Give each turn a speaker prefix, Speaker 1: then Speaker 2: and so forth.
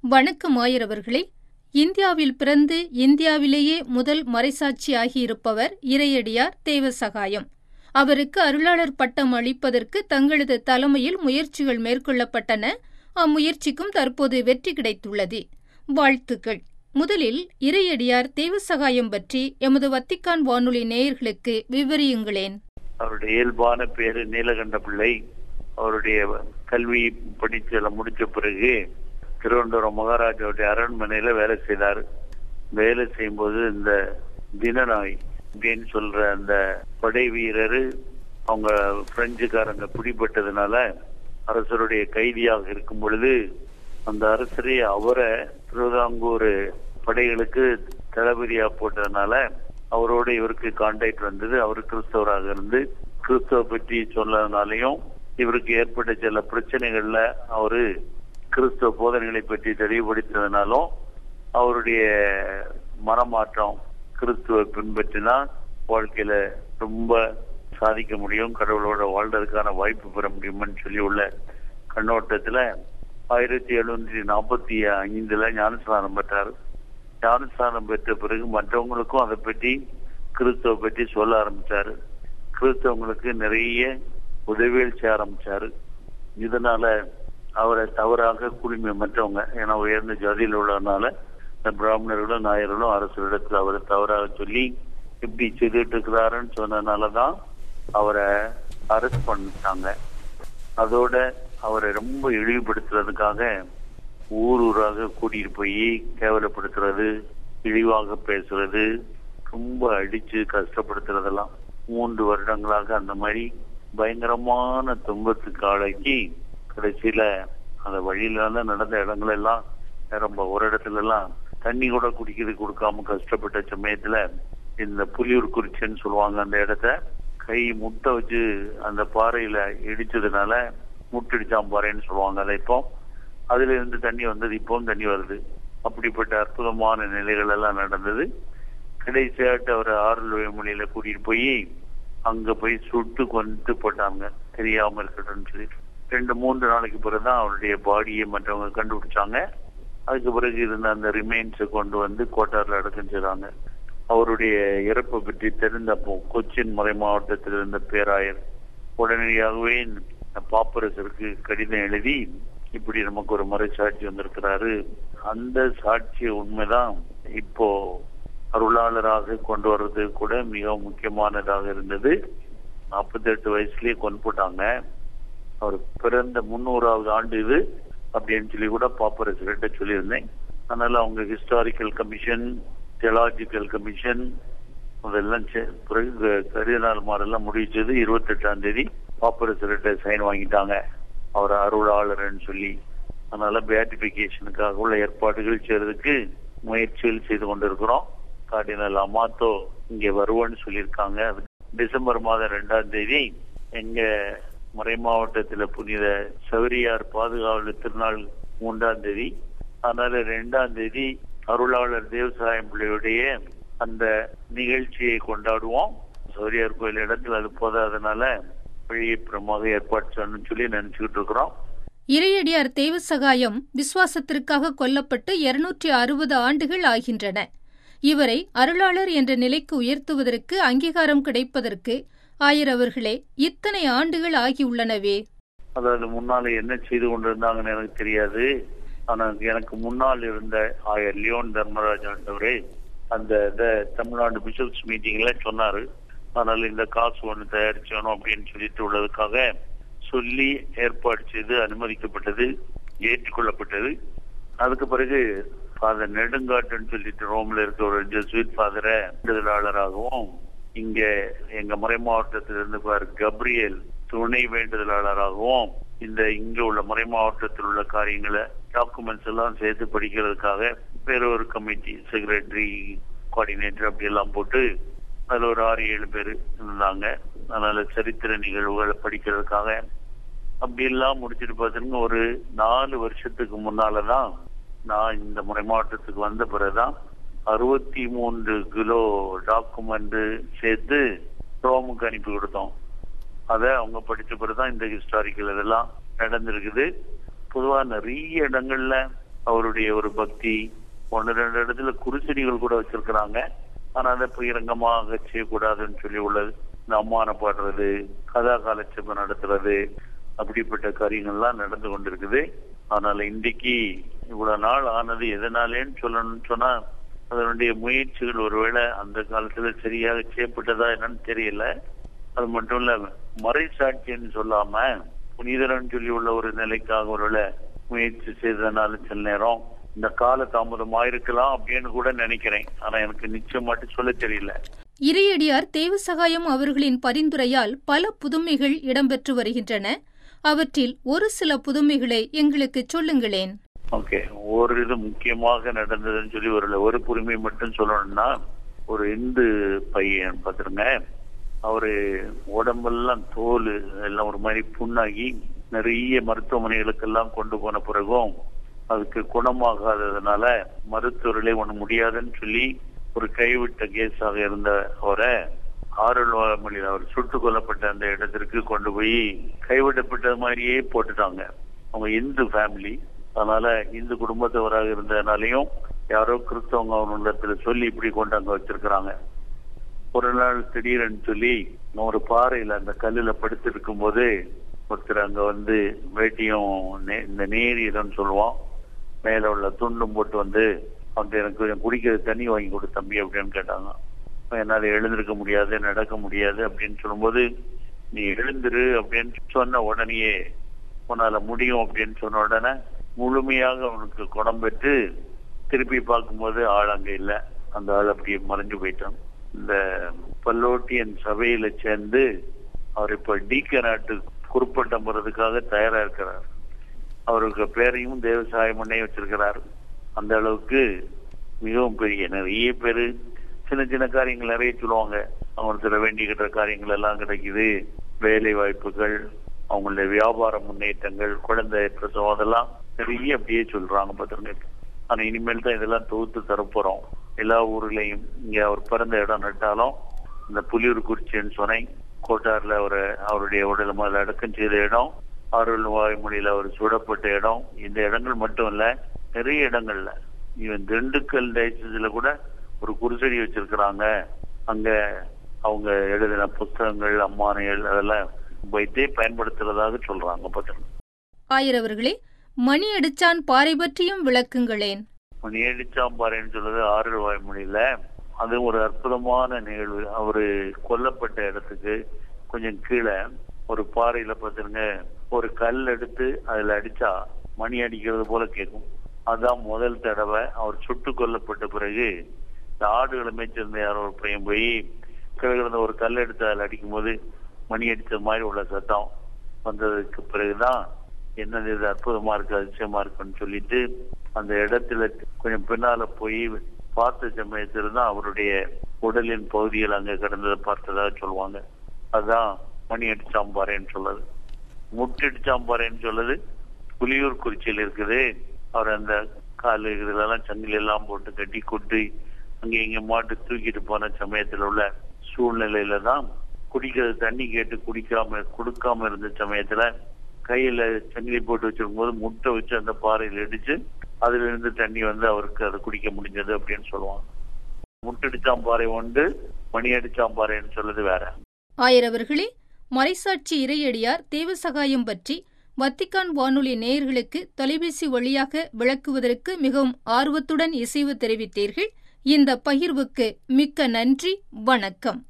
Speaker 1: வணக்கம் ஆயர் அவர்களே இந்தியாவில் பிறந்து இந்தியாவிலேயே முதல் மறைசாட்சியாகியிருப்பவர் இறையடியார் தேவசகாயம் அவருக்கு அருளாளர் பட்டம் அளிப்பதற்கு தங்களது தலைமையில் முயற்சிகள் மேற்கொள்ளப்பட்டன அம்முயற்சிக்கும் தற்போது வெற்றி கிடைத்துள்ளது வாழ்த்துக்கள் முதலில் இறையடியார் தேவசகாயம் பற்றி எமது வத்திக்கான் வானொலி நேயர்களுக்கு விவரியுங்களேன்
Speaker 2: அவருடைய இயல்பான பேரு நீலகண்ட பிள்ளை அவருடைய கல்வி படிச்சு முடிச்ச பிறகு திருவனந்தபுரம் மகாராஜாவுடைய அரண்மனையில வேலை செய்தார் வேலை செய்யும்போது இந்த தினநாய் அப்படின்னு சொல்ற அந்த படை வீரர் அவங்க பிரெஞ்சுக்காரங்க பிடிபட்டதுனால அரசருடைய கைதியாக இருக்கும் பொழுது அந்த அரசரே அவரை திருவிதாங்கூர் படைகளுக்கு தளபதியா போட்டதுனால அவரோட இவருக்கு கான்டாக்ட் வந்தது அவர் கிறிஸ்தவராக இருந்து கிறிஸ்தவ பற்றி சொன்னதுனாலையும் இவருக்கு ஏற்பட்ட சில பிரச்சனைகள்ல அவரு கிறிஸ்தவ போதனைகளை பற்றி தெளிவுபடுத்தினதுனாலும் அவருடைய மனமாற்றம் கிறிஸ்துவ பின்பற்றினா வாழ்க்கையில ரொம்ப சாதிக்க முடியும் கடவுளோட வாழ்றதுக்கான வாய்ப்பு பெற முடியும்னு சொல்லி உள்ள கண்ணோட்டத்துல ஆயிரத்தி எழுநூற்றி நாற்பத்தி ஐந்துல ஞானஸ்தானம் பெற்றார் ஞானஸ்தானம் பெற்ற பிறகு மற்றவங்களுக்கும் அதை பற்றி கிறிஸ்தவ பற்றி சொல்ல ஆரம்பிச்சாரு கிறிஸ்தவங்களுக்கு நிறைய உதவிகள் செய்ய ஆரம்பிச்சாரு இதனால அவரை தவறாக குழுமி மற்றவங்க ஏன்னா உயர்ந்த ஜாதியில் உள்ளதுனால இந்த பிராமணர்களும் நாயர்களும் அரசரிடத்தில் அவரை தவறாக சொல்லி இப்படி செய்துட்டு இருக்கிறாருன்னு சொன்னதுனாலதான் அவரை அரெஸ்ட் பண்ணிட்டாங்க அதோட அவரை ரொம்ப இழிவுபடுத்துறதுக்காக ஊர் ஊராக கூட்டிட்டு போய் கேவலப்படுத்துறது இழிவாக பேசுறது ரொம்ப அடிச்சு கஷ்டப்படுத்துறதெல்லாம் மூன்று வருடங்களாக அந்த மாதிரி பயங்கரமான துன்பத்துக்கு ஆளாக்கி கடைசியில அந்த வழியில நடந்த இடங்கள் எல்லாம் ரொம்ப ஒரு இடத்துல எல்லாம் தண்ணி கூட குடிக்கிறது கொடுக்காம கஷ்டப்பட்ட சமயத்துல இந்த புலியூர் குறிச்சின்னு சொல்லுவாங்க அந்த இடத்த கை முட்டை வச்சு அந்த பாறையில இடிச்சதுனால முட்டடிச்சாம் பாறைன்னு சொல்லுவாங்க அதை இப்போ அதுல இருந்து தண்ணி வந்தது இப்பவும் தண்ணி வருது அப்படிப்பட்ட அற்புதமான நிலைகள் எல்லாம் நடந்தது கடைசியாட்டு அவர் ஆறுதல் மொழியில கூட்டிட்டு போய் அங்க போய் சுட்டு கொண்டு போட்டாங்க தெரியாம இருக்கட்டும்னு சொல்லி ரெண்டு மூன்று நாளைக்கு பிறகுதான் அவருடைய பாடியை மற்றவங்க கண்டுபிடிச்சாங்க அதுக்கு பிறகு இருந்த அந்த ரிமைன்ஸை கொண்டு வந்து கோட்டார்ல அடக்கம் செய்றாங்க அவருடைய இறப்பை பற்றி தெரிந்தப்போ கொச்சின் மறை மாவட்டத்தில் இருந்த பேராயர் உடனடியாகவே பாப்பரசருக்கு கடிதம் எழுதி இப்படி நமக்கு ஒரு மறை சாட்சி வந்திருக்கிறாரு அந்த சாட்சி உண்மைதான் இப்போ அருளாளராக கொண்டு வர்றது கூட மிக முக்கியமானதாக இருந்தது நாற்பத்தி எட்டு வயசுலயே கொண்டு போட்டாங்க அவர் பிறந்த முன்னூறாவது ஆண்டு இது அப்படின்னு சொல்லி கூட பாப்பரசர்கிட்ட சொல்லியிருந்தேன் அதனால அவங்க ஹிஸ்டாரிக்கல் கமிஷன் தியலாஜிக்கல் கமிஷன் அதெல்லாம் பிறகு கருதினால் மாறெல்லாம் முடிச்சது இருபத்தி எட்டாம் தேதி பாப்பரசர்கிட்ட சைன் வாங்கிட்டாங்க அவர் அருளாளர்னு சொல்லி அதனால பேட்டிபிகேஷனுக்காக உள்ள ஏற்பாடுகள் செய்யறதுக்கு முயற்சிகள் செய்து கொண்டிருக்கிறோம் கார்டினல் அமாத்தோ இங்க வருவோன்னு சொல்லியிருக்காங்க டிசம்பர் மாதம் ரெண்டாம் தேதி எங்க மறை மாவட்டத்துல புனித சௌரியார் பாதுகாவலர் திருநாள் மூன்றாம் தேதி அதனால ரெண்டாம் தேதி அருளாளர் தேவசாயம் பிள்ளையுடைய அந்த நிகழ்ச்சியை கொண்டாடுவோம் சௌரியார் கோயில் இடத்துல அது போதாதனால வழியப்புறமாக ஏற்பாடு செய்யணும்னு சொல்லி நினைச்சுக்கிட்டு இருக்கிறோம்
Speaker 1: இறையடியார் தேவசகாயம் விசுவாசத்திற்காக கொல்லப்பட்டு இருநூற்றி அறுபது ஆண்டுகள் ஆகின்றன இவரை அருளாளர் என்ற நிலைக்கு உயர்த்துவதற்கு அங்கீகாரம் கிடைப்பதற்கு ஆயர் அவர்களே இத்தனை ஆண்டுகள் ஆகியுள்ளனவே
Speaker 2: அதாவது முன்னால என்ன செய்து கொண்டிருந்தாங்கன்னு எனக்கு தெரியாது ஆனா எனக்கு முன்னால் இருந்த ஆயர் லியோன் தர்மராஜ் ஆண்டவரே அந்த தமிழ்நாடு பிஷப்ஸ் மீட்டிங்ல சொன்னாரு அதனால இந்த காசு ஒண்ணு தயாரிச்சணும் அப்படின்னு சொல்லிட்டு உள்ளதுக்காக சொல்லி ஏற்பாடு செய்து அனுமதிக்கப்பட்டது ஏற்றுக்கொள்ளப்பட்டது அதுக்கு பிறகு ஃபாதர் நெடுங்காட்டுன்னு சொல்லிட்டு ரோம்ல இருக்க ஒரு ஜெசுவிட் ஃபாதரை வேண்டுதலாளராகவும் இங்க எங்க மறை மாவட்டத்தில் இருந்து பாரு கப்ரியல் துணை வேண்டுதலாளராகவும் இந்த இங்க உள்ள மறை மாவட்டத்தில் உள்ள காரியங்களை டாக்குமெண்ட்ஸ் எல்லாம் சேர்த்து படிக்கிறதுக்காக வேற ஒரு கமிட்டி செக்ரட்டரி கோஆர்டினேட்டர் அப்படி எல்லாம் போட்டு அதுல ஒரு ஆறு ஏழு பேர் இருந்தாங்க அதனால சரித்திர நிகழ்வுகளை படிக்கிறதுக்காக அப்படி எல்லாம் முடிச்சுட்டு பார்த்தீங்கன்னா ஒரு நாலு வருஷத்துக்கு முன்னாலதான் நான் இந்த முறை மாவட்டத்துக்கு வந்த பிறகுதான் அறுபத்தி மூன்று கிலோ டாக்குமெண்ட் சேர்த்து ரோமுக்கு அனுப்பி கொடுத்தோம் அதை அவங்க படிச்ச பிறகுதான் இந்த ஹிஸ்டாரிக்கல் இதெல்லாம் நடந்திருக்குது பொதுவா நிறைய இடங்கள்ல அவருடைய ஒரு பக்தி ஒன்று ரெண்டு இடத்துல குருசெடிகள் கூட வச்சிருக்கிறாங்க ஆனா அதை பகிரங்கமாக செய்யக்கூடாதுன்னு சொல்லி உள்ளது இந்த அம்மானப்படுறது கதா காலட்சேபம் நடத்துறது அப்படிப்பட்ட காரியங்கள்லாம் நடந்து கொண்டிருக்குது அதனால இன்றைக்கு இவ்வளவு நாள் ஆனது எதனாலேன்னு சொல்லணும்னு சொன்னா அதனுடைய முயற்சிகள் ஒருவேளை அந்த காலத்துல சரியாக செய்யப்பட்டதா என்னன்னு தெரியல அது மட்டும் இல்ல மறை சாட்சின்னு சொல்லாம புனிதரன் சொல்லி உள்ள ஒரு நிலைக்காக ஒருவேளை முயற்சி செய்ததுனால சில நேரம் இந்த கால தாமதம் ஆயிருக்கலாம் அப்படின்னு கூட நினைக்கிறேன் ஆனா எனக்கு நிச்சயம் மட்டும் சொல்ல தெரியல
Speaker 1: இறையடியார் தேவசகாயம் அவர்களின் பரிந்துரையால் பல புதுமைகள் இடம்பெற்று வருகின்றன அவற்றில் ஒரு சில புதுமைகளை எங்களுக்கு சொல்லுங்களேன்
Speaker 2: ஓகே ஒரு இது முக்கியமாக நடந்ததுன்னு சொல்லி ஒரு ஒரு புரிமை மட்டும் சொல்லணும்னா ஒரு இந்து பையன் பார்த்துருங்க அவரு உடம்பெல்லாம் தோல் எல்லாம் ஒரு மாதிரி புண்ணாகி நிறைய மருத்துவமனைகளுக்கெல்லாம் கொண்டு போன பிறகும் அதுக்கு குணமாகாததுனால மருத்துவர்களே ஒண்ணு முடியாதுன்னு சொல்லி ஒரு கைவிட்ட கேஸாக இருந்த அவரை ஆறுமொழியில் அவர் சுட்டுக் கொல்லப்பட்ட அந்த இடத்திற்கு கொண்டு போய் கைவிடப்பட்டது மாதிரியே போட்டுட்டாங்க அவங்க இந்து ஃபேமிலி அதனால இந்து குடும்பத்தவராக இருந்ததுனாலையும் யாரோ கிறிஸ்தவங்க அவனிடத்துல சொல்லி இப்படி கொண்டு அங்க வச்சிருக்கிறாங்க ஒரு நாள் திடீர்னு சொல்லி ஒரு பாறையில அந்த கல்லுல படுத்து இருக்கும் போது ஒருத்தர் அங்க வந்து வேட்டியும் இந்த நேரியதம் சொல்லுவோம் மேல உள்ள துண்டும் போட்டு வந்து அவங்க எனக்கு கொஞ்சம் குடிக்கிறது தண்ணி வாங்கி கொடு தம்பி அப்படின்னு கேட்டாங்க என்னால எழுந்திருக்க முடியாது நடக்க முடியாது அப்படின்னு சொல்லும்போது நீ எழுந்திரு அப்படின்னு சொன்ன உடனேயே உன்னால முடியும் அப்படின்னு சொன்ன உடனே முழுமையாக அவனுக்கு குணம் பெற்று திருப்பி பார்க்கும்போது ஆள் அங்க இல்லை அந்த ஆள் அப்படியே மறைஞ்சு போயிட்டான் இந்த பல்லோட்டியன் சபையில சேர்ந்து அவர் இப்ப டீக்க நாட்டு குறுப்பட்டம் போறதுக்காக தயாரா இருக்கிறார் அவருக்கு பேரையும் தேவசாய மண்ணையும் வச்சிருக்கிறார் அந்த அளவுக்கு மிகவும் பெரிய நிறைய பேரு சின்ன சின்ன காரியங்கள் நிறைய சொல்லுவாங்க அவங்களுக்கு வேண்டிக்கிற காரியங்கள் எல்லாம் கிடைக்குது வேலை வாய்ப்புகள் அவங்களுடைய வியாபார முன்னேற்றங்கள் குழந்தை பிரசவம் அதெல்லாம் நிறைய அப்படியே சொல்றாங்க பார்த்துருங்க ஆனா இனிமேல் தான் இதெல்லாம் தொகுத்து தரப்போறோம் எல்லா ஊர்லயும் இங்க அவர் பிறந்த இடம் நட்டாலும் இந்த புலியூர் குறிச்சின்னு சொன்னேன் கோட்டார்ல ஒரு அவருடைய உடல் முதல்ல அடக்கம் செய்த இடம் அருள் வாய்மொழியில அவர் சுடப்பட்ட இடம் இந்த இடங்கள் மட்டும் இல்ல நிறைய இடங்கள்ல இவன் திண்டுக்கல் டைசஸ்ல கூட ஒரு குருசடி வச்சிருக்கிறாங்க அங்க அவங்க எழுதின புத்தகங்கள் அம்மானைகள் அதெல்லாம் வைத்தே பயன்படுத்துறதாக சொல்றாங்க பார்த்துங்க
Speaker 1: ஆயிரவர்களே மணி அடிச்சான் பாறை பற்றியும் விளக்குங்களேன்
Speaker 2: மணி அடிச்சான் பாறைன்னு சொல்றது ஆறு வாய்மொழியில அது ஒரு அற்புதமான நிகழ்வு அவரு கொல்லப்பட்ட இடத்துக்கு கொஞ்சம் கீழே ஒரு பாறையில பாத்துருங்க ஒரு கல் எடுத்து அதுல அடிச்சா மணி அடிக்கிறது போல கேட்கும் அதான் முதல் தடவை அவர் சுட்டு கொல்லப்பட்ட பிறகு இந்த ஆடுகளை மேய்ச்சிருந்த யாரோ ஒரு பையன் போய் கிழக்கிருந்த ஒரு கல் எடுத்து அதில் அடிக்கும் போது மணி அடிச்சது மாதிரி உள்ள சத்தம் வந்ததுக்கு பிறகுதான் என்னது இது அற்புதமா இருக்கு அதிசயமா இருக்குன்னு சொல்லிட்டு அந்த இடத்துல கொஞ்சம் பின்னால போய் பார்த்த சமயத்துல தான் அவருடைய உடலின் பகுதிகள் அங்க கிடந்ததை பார்த்ததாக சொல்லுவாங்க அதான் மணி அடிச்சாம்பாறைன்னு சொல்லுது முட்டடிச்சாம்பாறைன்னு சொல்லுது புலியூர் குறிச்சியில் இருக்குது அவர் அந்த காலு இதெல்லாம் சங்கிலி எல்லாம் போட்டு கட்டி கொட்டி அங்க இங்க மாட்டு தூக்கிட்டு போன சமயத்துல உள்ள சூழ்நிலையில தான் குடிக்கிறது தண்ணி கேட்டு குடிக்காம கொடுக்காம இருந்த சமயத்துல கையில சங்கிலி போட்டு வச்சிருக்கும் போது முட்டை வச்சு அந்த பாறையில் இடிச்சு அதுல இருந்து தண்ணி வந்து அவருக்கு அதை குடிக்க முடிஞ்சது அப்படின்னு சொல்லுவாங்க முட்டடிச்சாம்பாறை உண்டு மணி அடிச்சாம்பாறைன்னு சொல்லுது வேற
Speaker 1: ஆயிரவர்களே மறைசாட்சி இறையடியார் தேவசகாயம் பற்றி வத்திக்கான் வானொலி நேயர்களுக்கு தொலைபேசி வழியாக விளக்குவதற்கு மிகவும் ஆர்வத்துடன் இசைவு தெரிவித்தீர்கள் இந்த பகிர்வுக்கு மிக்க நன்றி வணக்கம்